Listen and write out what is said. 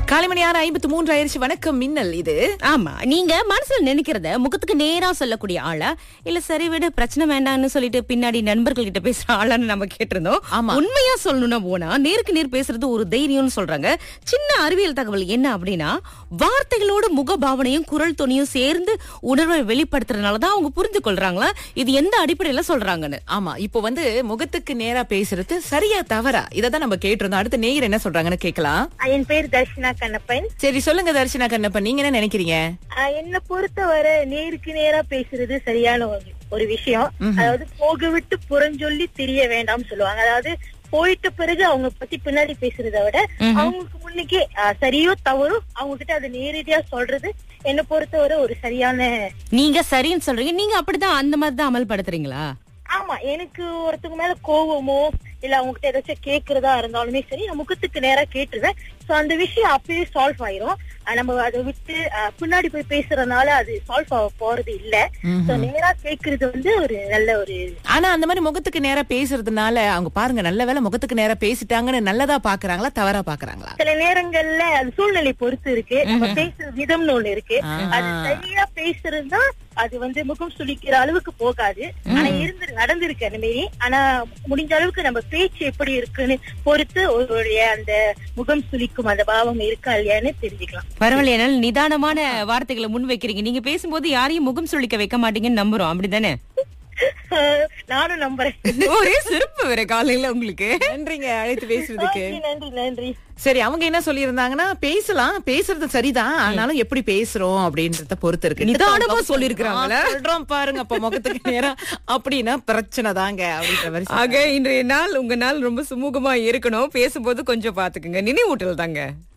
காலைமணி ஆறு ஐம்பத்து மூன்று ஆயிடுச்சு வணக்கம் மின்னல் இது ஆமா நீங்க மனசுல நினைக்கிறத முகத்துக்கு நேரா சொல்லக்கூடிய ஆளா இல்ல சரி விடு பிரச்சனை வேண்டாம்னு சொல்லிட்டு பின்னாடி நண்பர்கள் கிட்ட பேசுற ஆளான்னு நம்ம கேட்டிருந்தோம் ஆமா. உண்மையா சொல்லணும்னா போனா நேருக்கு நேர் பேசுறது ஒரு தைரியம்னு சொல்றாங்க சின்ன அறிவியல் தகவல் என்ன அப்படின்னா வார்த்தைகளோட முக பாவனையும் குரல் துணியும் சேர்ந்து உணர்வை வெளிப்படுத்துறதுனாலதான் அவங்க புரிந்து கொள்றாங்களா இது எந்த அடிப்படையில சொல்றாங்கன்னு ஆமா இப்போ வந்து முகத்துக்கு நேரா பேசுறது சரியா தவறா இததான் நம்ம கேட்டிருந்தோம் அடுத்த நேயர் என்ன சொல்றாங்கன்னு கேட்கலாம் என் பேர் தர்ஷனா கண்ணப்பன் சரி சொல்லுங்க தர்ஷனா கண்ணப்பன் நீங்க என்ன நினைக்கிறீங்க ஆஹ் என்னை பொறுத்தவரை நேருக்கு நேரா பேசுறது சரியான ஒரு- ஒரு விஷயம் அதாவது போக விட்டு புறஞ்சொல்லி தெரிய வேண்டாம்னு சொல்லுவாங்க அதாவது போயிட்ட பிறகு அவங்க பத்தி பின்னாடி பேசுறதை விட அவங்களுக்கு முன்னுக்கே ஆஹ் சரியோ தவறோ அவங்க கிட்ட அதை நேரடியா சொல்றது என்னை பொறுத்தவரை ஒரு சரியான நீங்க சரின்னு சொல்றீங்க நீங்க அப்படிதான் அந்த மாதிரி தான் அமல்படுத்துறீங்களா ஆமா எனக்கு ஒருத்தவங்க மேல கோவமோ இல்ல அவங்க கிட்ட ஏதாச்சும் கேக்குறதா இருந்தாலுமே சரி நான் முகத்துக்கு நேரா கேட்டுருவேன் சோ அந்த விஷயம் அப்பயே சால்வ் ஆயிரும் ஆஹ் நம்ம அதை விட்டு ஆஹ் பின்னாடி போய் பேசுறதுனால அது சால்வ் ஆக போறது இல்ல சோ நேரா கேக்குறது வந்து ஒரு நல்ல ஒரு ஆனா அந்த மாதிரி முகத்துக்கு நேரா பேசுறதுனால அவங்க பாருங்க நல்ல வேளை முகத்துக்கு நேரா பேசிட்டாங்கன்னு நல்லதா பாக்குறாங்களா தவறா பாக்குறாங்களா சில நேரங்கள்ல அது சூழ்நிலை பொறுத்து இருக்கு நம்ம பேசுற விதம்னு ஒண்ணு இருக்கு அது சரியா பேசுறதுனா அது வந்து முகம் சுளிக்கிற அளவுக்கு போகாது ஆனா இருந்து நடந்திருக்கு அந்த மாரி ஆனா முடிஞ்ச அளவுக்கு நம்ம பேச்சு எப்படி இருக்குன்னு பொறுத்து ஒருவருடைய அந்த முகம் சுளிக்கும் அந்த பாவம் இருக்கா இல்லையான்னு தெரிஞ்சுக்கலாம் பரவாயில்ல என்னால நிதானமான வார்த்தைகளை முன் வைக்கிறீங்க நீங்க பேசும்போது யாரையும் முகம் சொல்லிக்க வைக்க மாட்டீங்கன்னு நம்புறோம் அப்படிதானே நானும் நம்புறேன் ஒரே சிறப்பு வேற காலையில உங்களுக்கு நன்றிங்க அழைத்து பேசுறதுக்கு Okay, நன்றி நன்றி சரி அவங்க என்ன சொல்லியிருந்தாங்கன்னா பேசலாம் பேசுறது சரிதான் ஆனாலும் எப்படி பேசுறோம் அப்படின்றத பொறுத்து இருக்கு நிதானமா சொல்லியிருக்கிறாங்களே. ஆ, சொல்றோம் பாருங்க அப்ப முகத்துக்கு நேரா அப்படின்னா பிரச்சனை தாங்க அப்படின்ற மாதிரி ஆக இன்றைய நாள் உங்க நாள் ரொம்ப சுமூகமா இருக்கணும் பேசும்போது கொஞ்சம் பாத்துக்குங்க நினைவூட்டல் தாங்க